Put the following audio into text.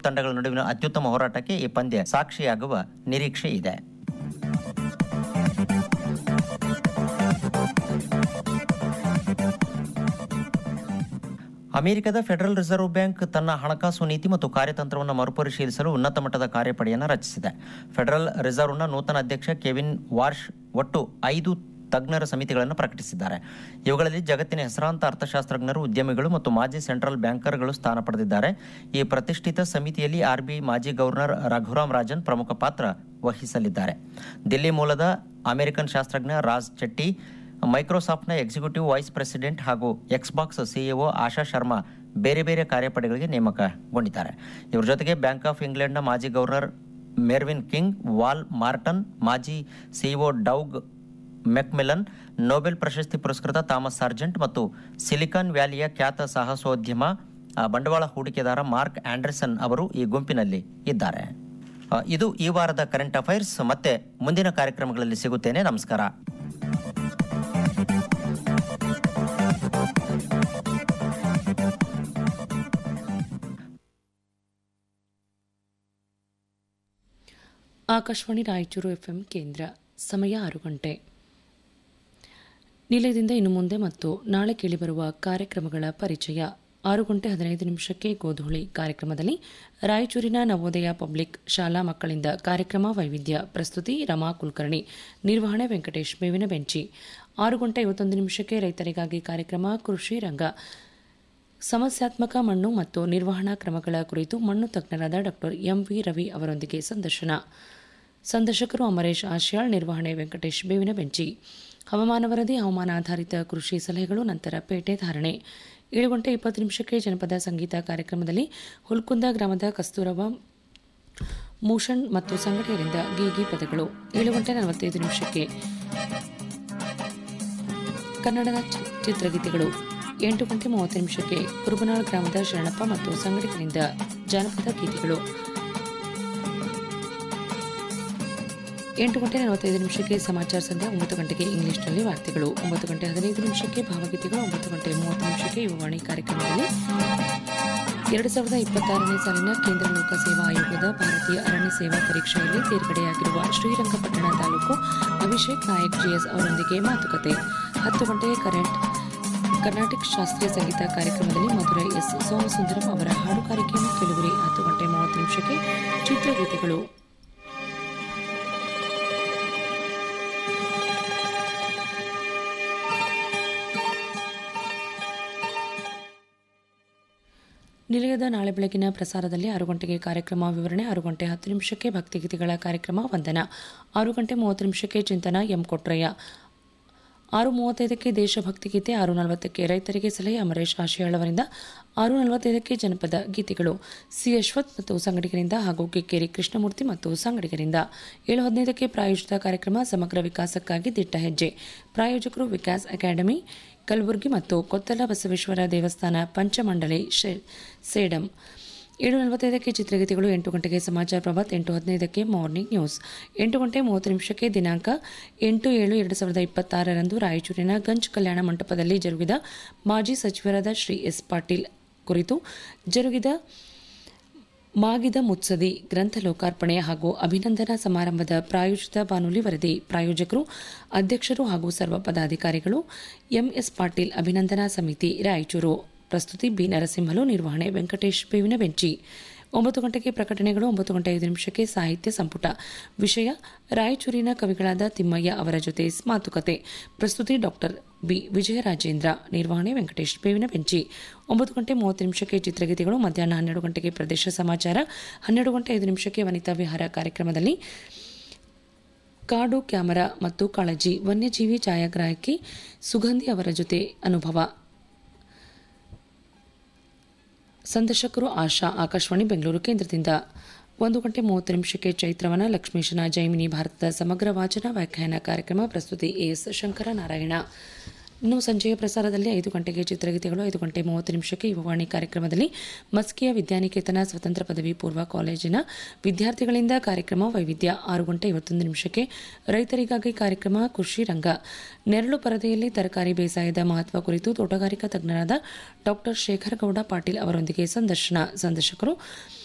ತಂಡಗಳ ನಡುವಿನ ಅತ್ಯುತ್ತಮ ಹೋರಾಟಕ್ಕೆ ಈ ಪಂದ್ಯ ಸಾಕ್ಷಿಯಾಗುವ ನಿರೀಕ್ಷೆ ಇದೆ ಅಮೆರಿಕದ ಫೆಡರಲ್ ರಿಸರ್ವ್ ಬ್ಯಾಂಕ್ ತನ್ನ ಹಣಕಾಸು ನೀತಿ ಮತ್ತು ಕಾರ್ಯತಂತ್ರವನ್ನು ಮರುಪರಿಶೀಲಿಸಲು ಉನ್ನತ ಮಟ್ಟದ ಕಾರ್ಯಪಡೆಯನ್ನು ರಚಿಸಿದೆ ಫೆಡರಲ್ ರಿಸರ್ವ್ನ ನೂತನ ಅಧ್ಯಕ್ಷ ಕೆವಿನ್ ವಾರ್ಷ್ ಒಟ್ಟು ಐದು ತಜ್ಞರ ಸಮಿತಿಗಳನ್ನು ಪ್ರಕಟಿಸಿದ್ದಾರೆ ಇವುಗಳಲ್ಲಿ ಜಗತ್ತಿನ ಹೆಸರಾಂತ ಅರ್ಥಶಾಸ್ತ್ರಜ್ಞರು ಉದ್ಯಮಿಗಳು ಮತ್ತು ಮಾಜಿ ಸೆಂಟ್ರಲ್ ಬ್ಯಾಂಕರ್ಗಳು ಸ್ಥಾನ ಪಡೆದಿದ್ದಾರೆ ಈ ಪ್ರತಿಷ್ಠಿತ ಸಮಿತಿಯಲ್ಲಿ ಆರ್ಬಿಐ ಮಾಜಿ ಗವರ್ನರ್ ರಘುರಾಮ್ ರಾಜನ್ ಪ್ರಮುಖ ಪಾತ್ರ ವಹಿಸಲಿದ್ದಾರೆ ದಿಲ್ಲಿ ಮೂಲದ ಅಮೆರಿಕನ್ ಶಾಸ್ತ್ರಜ್ಞ ರಾಜ್ ಚೆಟ್ಟಿ ಮೈಕ್ರೋಸಾಫ್ಟ್ನ ಎಕ್ಸಿಕ್ಯೂಟಿವ್ ವೈಸ್ ಪ್ರೆಸಿಡೆಂಟ್ ಹಾಗೂ ಎಕ್ಸ್ಬಾಕ್ಸ್ ಸಿಇಒ ಆಶಾ ಶರ್ಮಾ ಬೇರೆ ಬೇರೆ ಕಾರ್ಯಪಡೆಗಳಿಗೆ ನೇಮಕಗೊಂಡಿದ್ದಾರೆ ಇವರ ಜೊತೆಗೆ ಬ್ಯಾಂಕ್ ಆಫ್ ಇಂಗ್ಲೆಂಡ್ನ ಮಾಜಿ ಗವರ್ನರ್ ಮೆರ್ವಿನ್ ಕಿಂಗ್ ವಾಲ್ ಮಾರ್ಟನ್ ಮಾಜಿ ಸಿಇಒ ಡೌಗ್ ಮೆಕ್ಮಿಲನ್ ನೊಬೆಲ್ ಪ್ರಶಸ್ತಿ ಪುರಸ್ಕೃತ ಥಾಮಸ್ ಸಾರ್ಜೆಂಟ್ ಮತ್ತು ಸಿಲಿಕಾನ್ ವ್ಯಾಲಿಯ ಖ್ಯಾತ ಸಾಹಸೋದ್ಯಮ ಆ, ಬಂಡವಾಳ ಹೂಡಿಕೆದಾರ ಮಾರ್ಕ್ ಆಂಡರ್ಸನ್ ಅವರು ಈ ಗುಂಪಿನಲ್ಲಿ ಇದ್ದಾರೆ ಆ, ಇದು ಈ ವಾರದ ಕರೆಂಟ್ ಅಫೈರ್ಸ್ ಮತ್ತೆ ಮುಂದಿನ ಕಾರ್ಯಕ್ರಮಗಳಲ್ಲಿ ಸಿಗುತ್ತೇನೆ ನಮಸ್ಕಾರ ಆಕಾಶವಾಣಿ ರಾಯಚೂರು ಎಫ್ಎಂ ಕೇಂದ್ರ ಸಮಯ ಆರು ಗಂಟೆ ನಿಲಯದಿಂದ ಇನ್ನು ಮುಂದೆ ಮತ್ತು ನಾಳೆ ಕೇಳಿಬರುವ ಕಾರ್ಯಕ್ರಮಗಳ ಪರಿಚಯ ಆರು ಗಂಟೆ ಹದಿನೈದು ನಿಮಿಷಕ್ಕೆ ಗೋಧೂಳಿ ಕಾರ್ಯಕ್ರಮದಲ್ಲಿ ರಾಯಚೂರಿನ ನವೋದಯ ಪಬ್ಲಿಕ್ ಶಾಲಾ ಮಕ್ಕಳಿಂದ ಕಾರ್ಯಕ್ರಮ ವೈವಿಧ್ಯ ಪ್ರಸ್ತುತಿ ರಮಾ ಕುಲಕರ್ಣಿ ನಿರ್ವಹಣೆ ವೆಂಕಟೇಶ್ ಬೇವಿನ ಬೆಂಚಿ ಆರು ಗಂಟೆ ಐವತ್ತೊಂದು ನಿಮಿಷಕ್ಕೆ ರೈತರಿಗಾಗಿ ಕಾರ್ಯಕ್ರಮ ಕೃಷಿ ರಂಗ ಸಮಸ್ಯಾತ್ಮಕ ಮಣ್ಣು ಮತ್ತು ನಿರ್ವಹಣಾ ಕ್ರಮಗಳ ಕುರಿತು ಮಣ್ಣು ತಜ್ಞರಾದ ಡಾಕ್ಟರ್ ಎಂವಿ ರವಿ ಅವರೊಂದಿಗೆ ಸಂದರ್ಶನ ಸಂದರ್ಶಕರು ಅಮರೇಶ್ ಆಶ್ಯಾಳ್ ನಿರ್ವಹಣೆ ವೆಂಕಟೇಶ್ ಬೇವಿನ ಬೆಂಚಿ ಹವಾಮಾನ ವರದಿ ಹವಾಮಾನ ಆಧಾರಿತ ಕೃಷಿ ಸಲಹೆಗಳು ನಂತರ ಪೇಟೆ ಧಾರಣೆ ಏಳು ಗಂಟೆ ಇಪ್ಪತ್ತು ನಿಮಿಷಕ್ಕೆ ಜನಪದ ಸಂಗೀತ ಕಾರ್ಯಕ್ರಮದಲ್ಲಿ ಹುಲ್ಕುಂದ ಗ್ರಾಮದ ಕಸ್ತೂರವ ಮೂಷಣ್ ಮತ್ತು ಸಂಘಟನೆಯಿಂದ ಗೀಗಿ ಪದಗಳು ಏಳು ಗಂಟೆ ನಲವತ್ತೈದು ನಿಮಿಷಕ್ಕೆ ಕನ್ನಡದ ಚಿ- ಚಿತ್ರಗೀತೆಗಳು ಎಂಟು ಗಂಟೆ ಮೂವತ್ತು ನಿಮಿಷಕ್ಕೆ ಕುರುಬನಾಳ್ ಗ್ರಾಮದ ಶರಣಪ್ಪ ಮತ್ತು ಸಂಘಟಕರಿಂದ ಜಾನಪದ ಗೀತೆಗಳು ಎಂಟು ಗಂಟೆ ನಲವತ್ತೈದು ನಿಮಿಷಕ್ಕೆ ಸಮಾಚಾರ ಸಂಧ್ಯಾ ಒಂಬತ್ತು ಗಂಟೆಗೆ ಇಂಗ್ಲಿಷ್ನಲ್ಲಿ ವಾರ್ತೆಗಳು ಒಂಬತ್ತು ಗಂಟೆ ಹದಿನೈದು ನಿಮಿಷಕ್ಕೆ ಭಾವಗೀತೆಗಳು ಒಂಬತ್ತು ಗಂಟೆ ಮೂವತ್ತು ನಿಮಿಷಕ್ಕೆ ಯುವವಾಣಿ ಕಾರ್ಯಕ್ರಮದಲ್ಲಿ ಎರಡು ಸಾವಿರದ ಇಪ್ಪತ್ತಾರನೇ ಸಾಲಿನ ಕೇಂದ್ರ ಲೋಕಸೇವಾ ಆಯೋಗದ ಭಾರತೀಯ ಅರಣ್ಯ ಸೇವಾ ಪರೀಕ್ಷೆಯಲ್ಲಿ ತೇರ್ಗಡೆಯಾಗಿರುವ ಶ್ರೀರಂಗಪಟ್ಟಣ ತಾಲೂಕು ಅಭಿಷೇಕ್ ನಾಯಕ್ ಜಿಎಸ್ ಅವರೊಂದಿಗೆ ಮಾತುಕತೆ ಹತ್ತು ಗಂಟೆಗೆ ಕರೆಂಟ್ ಕರ್ನಾಟಕ ಶಾಸ್ತ್ರೀಯ ಸಂಗೀತ ಕಾರ್ಯಕ್ರಮದಲ್ಲಿ ಮಧುರೈ ಎಸ್ ಸೋಮಸುಂದರಂ ಅವರ ಹಾಡುಗಾರಿಕೆಯನ್ನು ಕೇಳುವಿರಿ ಹತ್ತು ಗಂಟೆ ಮೂವತ್ತು ನಿಮಿಷಕ್ಕೆ ಚಿತ್ರಗೀತೆಗಳು ನಿಲಯದ ನಾಳೆ ಬೆಳಗಿನ ಪ್ರಸಾರದಲ್ಲಿ ಆರು ಗಂಟೆಗೆ ಕಾರ್ಯಕ್ರಮ ವಿವರಣೆ ಆರು ಗಂಟೆ ಹತ್ತು ನಿಮಿಷಕ್ಕೆ ಭಕ್ತಿಗೀತೆಗಳ ಕಾರ್ಯಕ್ರಮ ವಂದನ ಆರು ಗಂಟೆ ಮೂವತ್ತು ನಿಮಿಷಕ್ಕೆ ಚಿಂತನ ಎಂ ಕೊಟ್ರಯ್ಯ ಆರು ಮೂವತ್ತೈದಕ್ಕೆ ದೇಶಭಕ್ತಿ ಗೀತೆ ಆರು ನಲವತ್ತಕ್ಕೆ ರೈತರಿಗೆ ಸಲಹೆ ಅಮರೇಶ್ ಆಶಿಯಾಳ್ ಅವರಿಂದ ಆರು ನಲವತ್ತೈದಕ್ಕೆ ಜನಪದ ಗೀತೆಗಳು ಸಿ ಅಶ್ವಥ್ ಮತ್ತು ಸಂಗಡಿಗರಿಂದ ಹಾಗೂ ಕಿಕ್ಕೇರಿ ಕೃಷ್ಣಮೂರ್ತಿ ಮತ್ತು ಸಂಗಡಿಗರಿಂದ ಏಳು ಹದಿನೈದಕ್ಕೆ ಪ್ರಾಯೋಜಿತ ಕಾರ್ಯಕ್ರಮ ಸಮಗ್ರ ವಿಕಾಸಕ್ಕಾಗಿ ದಿಟ್ಟ ಹೆಜ್ಜೆ ಪ್ರಾಯೋಜಕರು ವಿಕಾಸ್ ಅಕಾಡೆಮಿ ಕಲಬುರಗಿ ಮತ್ತು ಕೊತ್ತಲ ಬಸವೇಶ್ವರ ದೇವಸ್ಥಾನ ಪಂಚಮಂಡಲಿ ಶೇ- ಸೇಡಂ ಏಳು ನಲವತ್ತೈದಕ್ಕೆ ಚಿತ್ರಗೀತೆಗಳು ಎಂಟು ಗಂಟೆಗೆ ಸಮಾಚಾರ ಪ್ರಭಾತ್ ಎಂಟು ಹದಿನೈದಕ್ಕೆ ಮಾರ್ನಿಂಗ್ ನ್ಯೂಸ್ ಎಂಟು ಗಂಟೆ ಮೂವತ್ತು ನಿಮಿಷಕ್ಕೆ ದಿನಾಂಕ ಎಂಟು ಏಳು ಎರಡು ಸಾವಿರದ ಇಪ್ಪತ್ತಾರರಂದು ರಾಯಚೂರಿನ ಗಂಜ್ ಕಲ್ಯಾಣ ಮಂಟಪದಲ್ಲಿ ಜರುಗಿದ ಮಾಜಿ ಸಚಿವರಾದ ಶ್ರೀ ಎಸ್ ಪಾಟೀಲ್ ಕುರಿತು ಜರುಗಿದ ಮಾಗಿದ ಮುತ್ಸದಿ ಗ್ರಂಥ ಲೋಕಾರ್ಪಣೆ ಹಾಗೂ ಅಭಿನಂದನಾ ಸಮಾರಂಭದ ಪ್ರಾಯೋಜಿತ ಬಾನುಲಿ ವರದಿ ಪ್ರಾಯೋಜಕರು ಅಧ್ಯಕ್ಷರು ಹಾಗೂ ಸರ್ವ ಪದಾಧಿಕಾರಿಗಳು ಎಂಎಸ್ ಪಾಟೀಲ್ ಅಭಿನಂದನಾ ಸಮಿತಿ ರಾಯಚೂರು ಪ್ರಸ್ತುತಿ ಬಿ ನರಸಿಂಹಲು ನಿರ್ವಹಣೆ ವೆಂಕಟೇಶ್ ಬೇವಿನ ಬೆಂಚಿ ಒಂಬತ್ತು ಗಂಟೆಗೆ ಪ್ರಕಟಣೆಗಳು ಒಂಬತ್ತು ಗಂಟೆ ಐದು ನಿಮಿಷಕ್ಕೆ ಸಾಹಿತ್ಯ ಸಂಪುಟ ವಿಷಯ ರಾಯಚೂರಿನ ಕವಿಗಳಾದ ತಿಮ್ಮಯ್ಯ ಅವರ ಜೊತೆ ಮಾತುಕತೆ ಪ್ರಸ್ತುತಿ ಡಾಕ್ಟರ್ ಬಿ ವಿಜಯರಾಜೇಂದ್ರ ನಿರ್ವಹಣೆ ವೆಂಕಟೇಶ್ ಬೇವಿನ ಬೆಂಚಿ ಒಂಬತ್ತು ಗಂಟೆ ಮೂವತ್ತು ನಿಮಿಷಕ್ಕೆ ಚಿತ್ರಗೀತೆಗಳು ಮಧ್ಯಾಹ್ನ ಹನ್ನೆರಡು ಗಂಟೆಗೆ ಪ್ರದೇಶ ಸಮಾಚಾರ ಹನ್ನೆರಡು ಗಂಟೆ ಐದು ನಿಮಿಷಕ್ಕೆ ವನಿತಾ ವಿಹಾರ ಕಾರ್ಯಕ್ರಮದಲ್ಲಿ ಕಾಡು ಕ್ಯಾಮರಾ ಮತ್ತು ಕಾಳಜಿ ವನ್ಯಜೀವಿ ಛಾಯಾಗ್ರಾಹಕಿ ಸುಗಂಧಿ ಅವರ ಜೊತೆ ಅನುಭವ ಸಂದರ್ಶಕರು ಆಶಾ ಆಕಾಶವಾಣಿ ಬೆಂಗಳೂರು ಕೇಂದ್ರದಿಂದ ಒಂದು ಗಂಟೆ ಮೂವತ್ತು ನಿಮಿಷಕ್ಕೆ ಚೈತ್ರವನ ಲಕ್ಷ್ಮೀಶನ ಜೈಮಿನಿ ಭಾರತದ ಸಮಗ್ರ ವಾಚನ ವ್ಯಾಖ್ಯಾನ ಕಾರ್ಯಕ್ರಮ ಪ್ರಸ್ತುತಿ ಎಸ್ ಶಂಕರ ನಾರಾಯಣ ಇನ್ನು ಸಂಜೆಯ ಪ್ರಸಾರದಲ್ಲಿ ಐದು ಗಂಟೆಗೆ ಚಿತ್ರಗೀತೆಗಳು ಐದು ಗಂಟೆ ಮೂವತ್ತು ನಿಮಿಷಕ್ಕೆ ಯುವವಾಣಿ ಕಾರ್ಯಕ್ರಮದಲ್ಲಿ ಮಸ್ಕಿಯ ವಿದ್ಯಾನಿಕೇತನ ಸ್ವತಂತ್ರ ಪದವಿ ಪೂರ್ವ ಕಾಲೇಜಿನ ವಿದ್ಯಾರ್ಥಿಗಳಿಂದ ಕಾರ್ಯಕ್ರಮ ವೈವಿಧ್ಯ ಆರು ಗಂಟೆ ಐವತ್ತೊಂದು ನಿಮಿಷಕ್ಕೆ ರೈತರಿಗಾಗಿ ಕಾರ್ಯಕ್ರಮ ಕೃಷಿ ರಂಗ ನೆರಳು ಪರದೆಯಲ್ಲಿ ತರಕಾರಿ ಬೇಸಾಯದ ಮಹತ್ವ ಕುರಿತು ತೋಟಗಾರಿಕಾ ತಜ್ಞರಾದ ಡಾಕ್ಟರ್ ಶೇಖರ್ ಗೌಡ ಪಾಟೀಲ್ ಅವರೊಂದಿಗೆ ಸಂದರ್ಶನ ಸಂದರ್ಶಕರು